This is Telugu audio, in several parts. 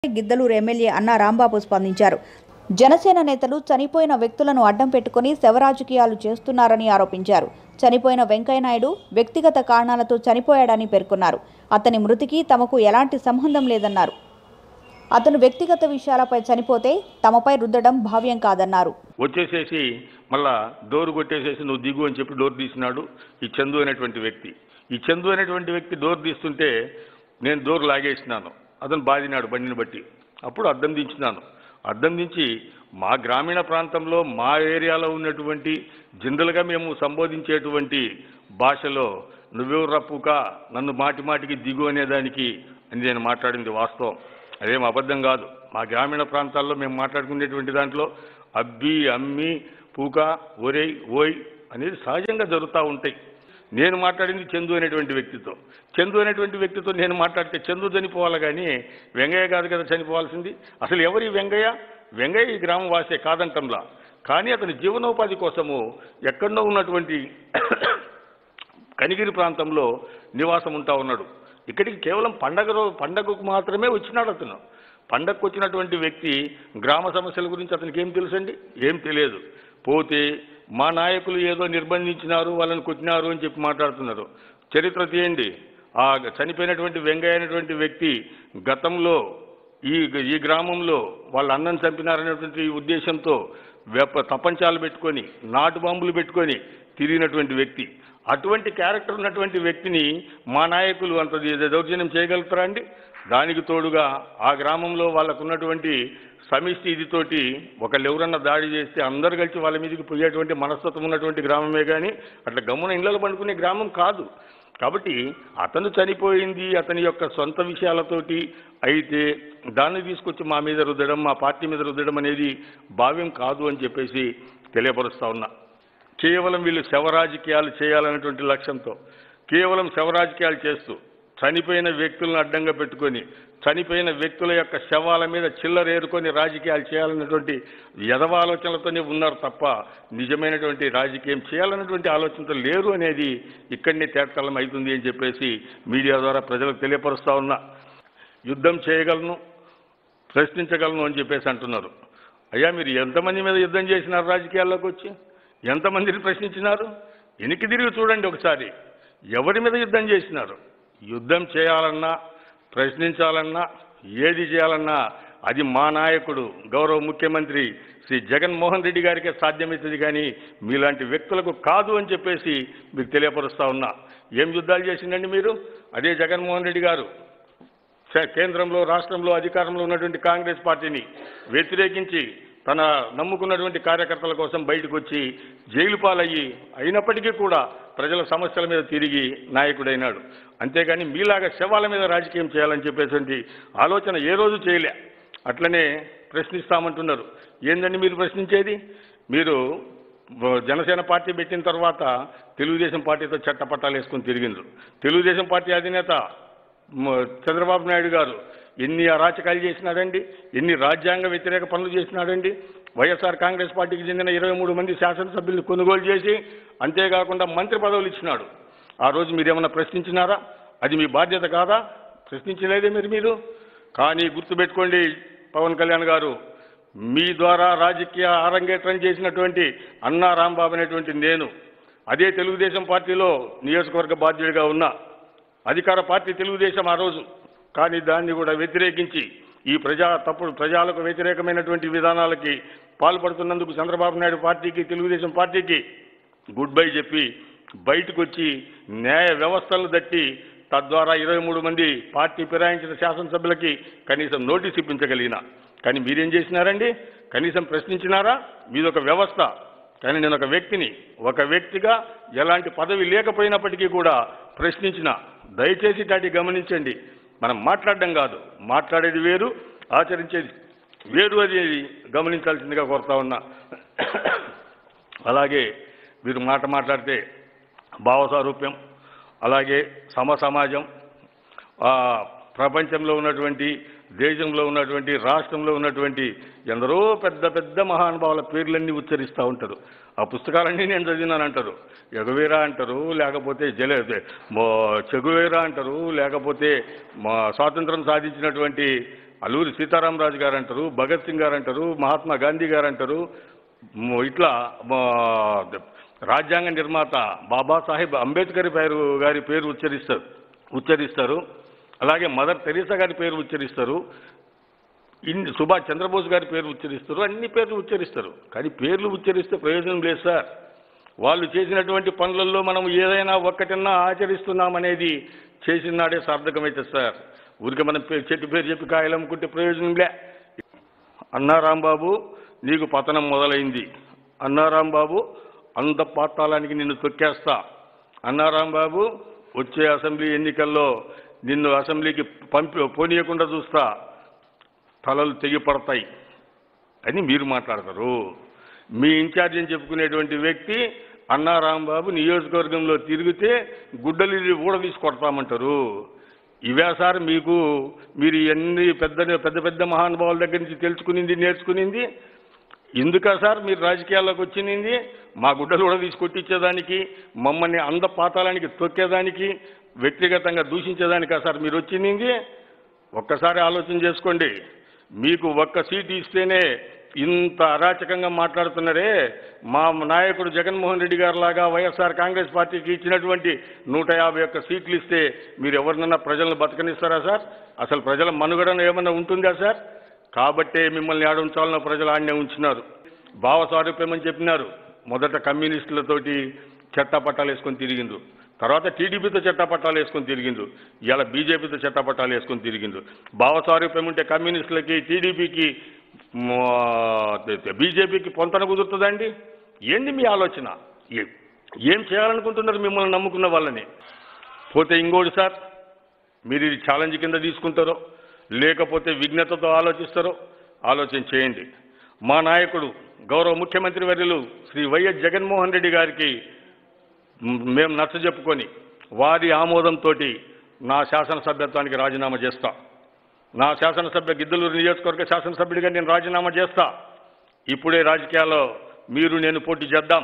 గిద్దలూరు ఎమ్మెల్యే అన్నా రాంబాబు స్పందించారు జనసేన నేతలు చనిపోయిన వ్యక్తులను అడ్డం పెట్టుకుని శవరాజకీయాలు చేస్తున్నారని ఆరోపించారు చనిపోయిన వెంకయ్యనాయుడు వ్యక్తిగత కారణాలతో చనిపోయాడని పేర్కొన్నారు అతని మృతికి తమకు ఎలాంటి సంబంధం లేదన్నారు అతను వ్యక్తిగత విషయాలపై చనిపోతే తమపై రుద్దడం భావ్యం కాదన్నారు వచ్చేసేసి మళ్ళా డోర్ కొట్టేసేసి నువ్వు దిగు అని చెప్పి డోర్ తీసినాడు ఈ చందు అనేటువంటి వ్యక్తి ఈ చందు అనేటువంటి వ్యక్తి డోర్ తీస్తుంటే నేను డోర్ లాగేసినాను అతను బాధినాడు బండిని బట్టి అప్పుడు అద్దం దించినాను అద్దం దించి మా గ్రామీణ ప్రాంతంలో మా ఏరియాలో ఉన్నటువంటి జనరల్గా మేము సంబోధించేటువంటి భాషలో నువ్వెవరు రప్పుక నన్ను మాటి మాటికి దిగు అనేదానికి అని నేను మాట్లాడింది వాస్తవం అదేం అబద్ధం కాదు మా గ్రామీణ ప్రాంతాల్లో మేము మాట్లాడుకునేటువంటి దాంట్లో అబ్బి అమ్మి పూక ఒరేయ్ ఓయ్ అనేది సహజంగా జరుగుతూ ఉంటాయి నేను మాట్లాడింది చందు అనేటువంటి వ్యక్తితో చందు అనేటువంటి వ్యక్తితో నేను మాట్లాడితే చందు చనిపోవాలి కానీ వెంగయ్య కాదు కదా చనిపోవాల్సింది అసలు ఎవరి వెంగయ్య వెంగయ్య ఈ గ్రామం వాసే కాదంటంలా కానీ అతని జీవనోపాధి కోసము ఎక్కడో ఉన్నటువంటి కనిగిరి ప్రాంతంలో నివాసం ఉంటా ఉన్నాడు ఇక్కడికి కేవలం పండగ రో- పండగకు మాత్రమే వచ్చినాడు అతను పండగకు వచ్చినటువంటి వ్యక్తి గ్రామ సమస్యల గురించి అతనికి ఏం తెలుసండి ఏం తెలియదు పోతే మా నాయకులు ఏదో నిర్బంధించినారు వాళ్ళని కొట్టినారు అని చెప్పి మాట్లాడుతున్నారు చరిత్ర తీయండి ఆ చనిపోయినటువంటి వెంగయ్య అనేటువంటి వ్యక్తి గతంలో ఈ ఈ గ్రామంలో వాళ్ళ అన్నం చంపినారనేటువంటి ఉద్దేశంతో వెప్ప తపంచాలు పెట్టుకొని నాటు బాంబులు పెట్టుకొని తిరిగినటువంటి వ్యక్తి అటువంటి క్యారెక్టర్ ఉన్నటువంటి వ్యక్తిని మా నాయకులు అంత ది- దౌర్జన్యం చేయగలుగుతారా అండి దానికి తోడుగా ఆ గ్రామంలో వాళ్ళకు ఉన్నటువంటి సమిష్టి ఇదితోటి ఒకళ్ళు ఎవరన్నా దాడి చేస్తే అందరు కలిసి వాళ్ళ మీదకి పోయేటువంటి మనస్తత్వం ఉన్నటువంటి గ్రామమే కానీ అట్లా గమ్మున ఇళ్ళలో పండుకునే గ్రామం కాదు కాబట్టి అతను చనిపోయింది అతని యొక్క సొంత విషయాలతోటి అయితే దాన్ని తీసుకొచ్చి మా మీద రుద్దడం మా పార్టీ మీద రుద్దడం అనేది భావ్యం కాదు అని చెప్పేసి తెలియపరుస్తా ఉన్నా కేవలం వీళ్ళు శవరాజకీయాలు చేయాలనేటువంటి లక్ష్యంతో కేవలం శవరాజకీయాలు చేస్తూ చనిపోయిన వ్యక్తులను అడ్డంగా పెట్టుకొని చనిపోయిన వ్యక్తుల యొక్క శవాల మీద చిల్లర ఏరుకొని రాజకీయాలు చేయాలన్నటువంటి యదవ ఆలోచనలతోనే ఉన్నారు తప్ప నిజమైనటువంటి రాజకీయం చేయాలన్నటువంటి ఆలోచనతో లేరు అనేది ఇక్కడనే తేటతలం అవుతుంది అని చెప్పేసి మీడియా ద్వారా ప్రజలకు తెలియపరుస్తా ఉన్నా యుద్ధం చేయగలను ప్రశ్నించగలను అని చెప్పేసి అంటున్నారు అయ్యా మీరు ఎంతమంది మీద యుద్ధం చేసినారు రాజకీయాల్లోకి వచ్చి ఎంతమందిని ప్రశ్నించినారు వెనక్కి తిరిగి చూడండి ఒకసారి ఎవరి మీద యుద్ధం చేసినారు యుద్ధం చేయాలన్నా ప్రశ్నించాలన్నా ఏది చేయాలన్నా అది మా నాయకుడు గౌరవ ముఖ్యమంత్రి శ్రీ జగన్మోహన్ రెడ్డి గారికే సాధ్యమవుతుంది కానీ మీలాంటి వ్యక్తులకు కాదు అని చెప్పేసి మీకు తెలియపరుస్తా ఉన్నా ఏం యుద్ధాలు చేసిందండి మీరు అదే జగన్మోహన్ రెడ్డి గారు చ- కేంద్రంలో రాష్ట్రంలో అధికారంలో ఉన్నటువంటి కాంగ్రెస్ పార్టీని వ్యతిరేకించి తన నమ్ముకున్నటువంటి కార్యకర్తల కోసం బయటకు వచ్చి జైలు పాలయ్యి అయినప్పటికీ కూడా ప్రజల సమస్యల మీద తిరిగి నాయకుడైనాడు అంతేగాని మీలాగా శవాల మీద రాజకీయం చేయాలని చెప్పేటువంటి ఆలోచన ఏ రోజు చేయలే అట్లనే ప్రశ్నిస్తామంటున్నారు ఏందండి మీరు ప్రశ్నించేది మీరు వ- జనసేన పార్టీ పెట్టిన తర్వాత తెలుగుదేశం పార్టీతో చట్టపట్టాలు వేసుకుని తిరిగిండ్రు తెలుగుదేశం పార్టీ అధినేత మ- చంద్రబాబు నాయుడు గారు ఎన్ని అరాచకాలు చేసినాడండి ఎన్ని రాజ్యాంగ వ్యతిరేక పనులు చేసినాడండి వైఎస్ఆర్ కాంగ్రెస్ పార్టీకి చెందిన ఇరవై మూడు మంది శాసనసభ్యులను కొనుగోలు చేసి అంతేకాకుండా మంత్రి పదవులు ఇచ్చినాడు ఆ రోజు మీరు ఏమైనా ప్రశ్నించినారా అది మీ బాధ్యత కాదా ప్రశ్నించలేదే మీరు మీరు కానీ గుర్తుపెట్టుకోండి పవన్ కళ్యాణ్ గారు మీ ద్వారా రాజకీయ అరంగేట్రం చేసినటువంటి అన్నా రాంబాబు అనేటువంటి నేను అదే తెలుగుదేశం పార్టీలో నియోజకవర్గ బాధ్యుడిగా ఉన్నా అధికార పార్టీ తెలుగుదేశం ఆ రోజు కానీ దాన్ని కూడా వ్యతిరేకించి ఈ ప్రజా తప్పుడు ప్రజలకు వ్యతిరేకమైనటువంటి విధానాలకి పాల్పడుతున్నందుకు చంద్రబాబు నాయుడు పార్టీకి తెలుగుదేశం పార్టీకి గుడ్ బై చెప్పి బయటకు వచ్చి న్యాయ వ్యవస్థలను దట్టి తద్వారా ఇరవై మూడు మంది పార్టీ ఫిరాయించిన శాసనసభ్యులకి కనీసం నోటీస్ ఇప్పించగలిగిన కానీ మీరేం చేసినారండి కనీసం ప్రశ్నించినారా మీదొక వ్యవస్థ కానీ నేను ఒక వ్యక్తిని ఒక వ్యక్తిగా ఎలాంటి పదవి లేకపోయినప్పటికీ కూడా ప్రశ్నించిన దయచేసి దాటి గమనించండి మనం మాట్లాడడం కాదు మాట్లాడేది వేరు ఆచరించేది వేరు అది గమనించాల్సిందిగా కోరుతా ఉన్నా అలాగే మీరు మాట మాట్లాడితే భావసారూప్యం అలాగే సమ సమాజం ఆ, ప్రపంచంలో ఉన్నటువంటి దేశంలో ఉన్నటువంటి రాష్ట్రంలో ఉన్నటువంటి ఎందరో పెద్ద పెద్ద మహానుభావుల పేర్లన్నీ ఉచ్చరిస్తూ ఉంటారు ఆ పుస్తకాలన్నీ నేను చదివినాను అంటారు ఎగవేరా అంటారు లేకపోతే జల మో- చెగువేరా అంటారు లేకపోతే మా స్వాతంత్రం సాధించినటువంటి అల్లూరి సీతారామరాజు గారు అంటారు భగత్ సింగ్ గారు అంటారు మహాత్మా గాంధీ గారు అంటారు మ్, ఇట్లా మ, రాజ్యాంగ నిర్మాత బాబాసాహెబ్ అంబేద్కర్ పేరు గారి పేరు ఉచ్చరిస్తారు ఉచ్చరిస్తారు అలాగే మదర్ తెరీసా గారి పేరు ఉచ్చరిస్తారు ఇన్ని సుభాష్ చంద్రబోస్ గారి పేరు ఉచ్చరిస్తారు అన్ని పేర్లు ఉచ్చరిస్తారు కానీ పేర్లు ఉచ్చరిస్తే ప్రయోజనం లేదు సార్ వాళ్ళు చేసినటువంటి పనులలో మనం ఏదైనా ఒక్కటన్నా ఆచరిస్తున్నామనేది చేసిన నాడే సార్థకమైతే సార్ ఊరికే మనం పే- చెట్టు పేరు చెప్పి కాయలు అమ్ముకుంటే ప్రయోజనం లే అన్నా రాంబాబు నీకు పతనం మొదలైంది అన్నా రాంబాబు అంత పాతాళానికి నిన్ను తొక్కేస్తా అన్నా రాంబాబు వచ్చే అసెంబ్లీ ఎన్నికల్లో నిన్ను అసెంబ్లీకి పంపి పోనీయకుండా చూస్తా తలలు తెగిపడతాయి అని మీరు మాట్లాడతారు మీ ఇన్ఛార్జ్ అని చెప్పుకునేటువంటి వ్యక్తి అన్నా రాంబాబు నియోజకవర్గంలో తిరిగితే గుడ్డలు ఊడదీసి కొడతామంటారు ఇవే సార్ మీకు మీరు ఎన్ని పెద్ద పెద్ద పెద్ద మహానుభావుల దగ్గర నుంచి తెలుసుకునింది నేర్చుకునింది ఎందుకా సార్ మీరు రాజకీయాల్లోకి వచ్చింది మా గుడ్డలు కూడా తీసి కొట్టించేదానికి మమ్మల్ని అంద పాతాళానికి తొక్కేదానికి వ్యక్తిగతంగా దూషించేదానికా సార్ మీరు వచ్చింది ఒక్కసారి ఆలోచన చేసుకోండి మీకు ఒక్క సీటు ఇస్తేనే ఇంత అరాచకంగా మాట్లాడుతున్నారే మా నాయకుడు జగన్మోహన్ రెడ్డి గారు లాగా వైఎస్ఆర్ కాంగ్రెస్ పార్టీకి ఇచ్చినటువంటి నూట యాభై ఒక్క సీట్లు ఇస్తే మీరు ఎవరినన్నా ప్రజలను బతకనిస్తారా సార్ అసలు ప్రజల మనుగడన ఏమన్నా ఉంటుందా సార్ కాబట్టే మిమ్మల్ని ఆడ ఉంచాలన్న ప్రజలు ఆడనే ఉంచినారు భావ సారూప్యమని చెప్పినారు మొదట కమ్యూనిస్టులతోటి చట్టపట్టాలు వేసుకొని తిరిగిండ్రు తర్వాత టీడీపీతో చట్టపట్టాలు వేసుకొని తిరిగిండ్రు ఇవాళ బీజేపీతో చట్టపట్టాలు వేసుకొని తిరిగిండ్రు భావ సారూప్యం ఉంటే కమ్యూనిస్టులకి టీడీపీకి బీజేపీకి పొంతన కుదురుతుందండి ఏంది మీ ఆలోచన ఏ- ఏం చేయాలనుకుంటున్నారు మిమ్మల్ని నమ్ముకున్న వాళ్ళని పోతే ఇంకోటి సార్ మీరు ఇది ఛాలెంజ్ కింద తీసుకుంటారో లేకపోతే విఘ్నతతో ఆలోచిస్తారో ఆలోచన చేయండి మా నాయకుడు గౌరవ ముఖ్యమంత్రి వర్యులు శ్రీ వైఎస్ జగన్మోహన్ రెడ్డి గారికి మ్, మేము నచ్చజెప్పుకొని వారి ఆమోదంతో నా శాసనసభ్యత్వానికి రాజీనామా చేస్తా నా శాసనసభ్య గిద్దలూరు నియోజకవర్గ శాసనసభ్యుడిగా నేను రాజీనామా చేస్తా ఇప్పుడే రాజకీయాల్లో మీరు నేను పోటీ చేద్దాం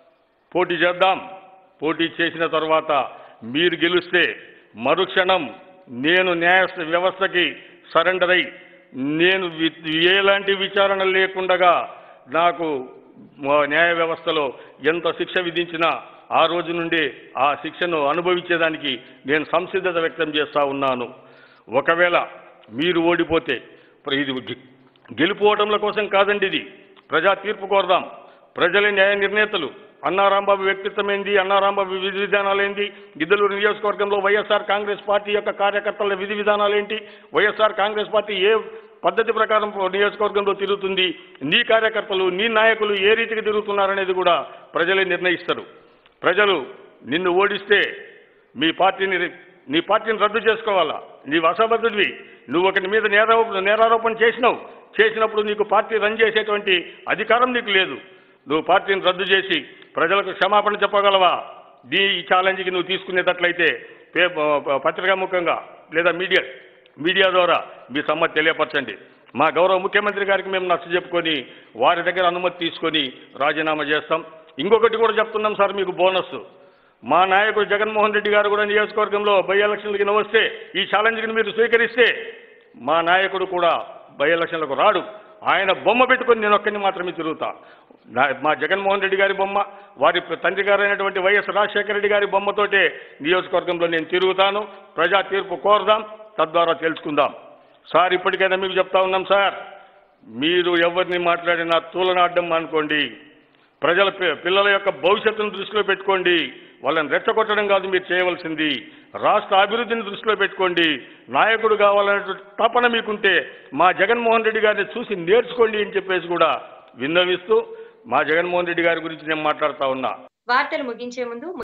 పోటీ చేద్దాం పోటీ చేసిన తర్వాత మీరు గెలిస్తే మరుక్షణం నేను న్యాయ వ్యవస్థకి సరెండర్ అయి నేను వి- ఎలాంటి విచారణ లేకుండగా నాకు మా న్యాయ వ్యవస్థలో ఎంత శిక్ష విధించినా ఆ రోజు నుండి ఆ శిక్షను అనుభవించేదానికి నేను సంసిద్ధత వ్యక్తం చేస్తా ఉన్నాను ఒకవేళ మీరు ఓడిపోతే ప్ర- ఇది గె- గెలుపోవటంల కోసం కాదండి ఇది ప్రజా తీర్పు కోరదాం ప్రజలే న్యాయ నిర్ణేతలు అన్నారాంబాబు వ్యక్తిత్వం ఏంది అన్నారాంబాబు విధి విధానాలు ఏంటి గిద్దలూరు నియోజకవర్గంలో వైఎస్ఆర్ కాంగ్రెస్ పార్టీ యొక్క కార్యకర్తల విధి విధానాలు ఏంటి వైఎస్ఆర్ కాంగ్రెస్ పార్టీ ఏ పద్ధతి ప్రకారం నియోజకవర్గంలో తిరుగుతుంది నీ కార్యకర్తలు నీ నాయకులు ఏ రీతికి తిరుగుతున్నారనేది కూడా ప్రజలే నిర్ణయిస్తారు ప్రజలు నిన్ను ఓడిస్తే మీ పార్టీని నీ పార్టీని రద్దు చేసుకోవాలా నీవు అసమర్థుడివి నువ్వు ఒకరి మీద నేరారోపణ నేరారోపణ చేసినావు చేసినప్పుడు నీకు పార్టీ రన్ చేసేటువంటి అధికారం నీకు లేదు నువ్వు పార్టీని రద్దు చేసి ప్రజలకు క్షమాపణ చెప్పగలవా దీ ఈ ఛాలెంజ్కి నువ్వు తీసుకునేటట్లయితే పే పత్రికాముఖంగా లేదా మీడియా మీడియా ద్వారా మీ సమ్మతి తెలియపరచండి మా గౌరవ ముఖ్యమంత్రి గారికి మేము నచ్చ చెప్పుకొని వారి దగ్గర అనుమతి తీసుకొని రాజీనామా చేస్తాం ఇంకొకటి కూడా చెప్తున్నాం సార్ మీకు బోనస్ మా నాయకుడు జగన్మోహన్ రెడ్డి గారు కూడా నియోజకవర్గంలో బై ఎలక్షన్లకి వస్తే ఈ ఛాలెంజ్ని మీరు స్వీకరిస్తే మా నాయకుడు కూడా బై ఎలక్షన్లకు రాడు ఆయన బొమ్మ పెట్టుకొని నేను ఒక్కరిని మాత్రమే తిరుగుతా నా- మా జగన్మోహన్ రెడ్డి గారి బొమ్మ వారి తండ్రి గారు అయినటువంటి వైఎస్ రాజశేఖర రెడ్డి గారి బొమ్మతోటే నియోజకవర్గంలో నేను తిరుగుతాను ప్రజా తీర్పు కోరదాం తద్వారా తెలుసుకుందాం సార్ ఇప్పటికైనా మీకు చెప్తా ఉన్నాం సార్ మీరు ఎవరిని మాట్లాడినా తూలనాడ్డం అనుకోండి ప్రజల పి- పిల్లల యొక్క భవిష్యత్తును దృష్టిలో పెట్టుకోండి వాళ్ళని రెచ్చగొట్టడం కాదు మీరు చేయవలసింది రాష్ట్ర అభివృద్ధిని దృష్టిలో పెట్టుకోండి నాయకుడు కావాలనే తపన మీకుంటే మా జగన్మోహన్ రెడ్డి గారిని చూసి నేర్చుకోండి అని చెప్పేసి కూడా విన్నవిస్తూ మా జగన్మోహన్ రెడ్డి గారి గురించి నేను మాట్లాడుతా ఉన్నా వార్తలు ముగించే ముందు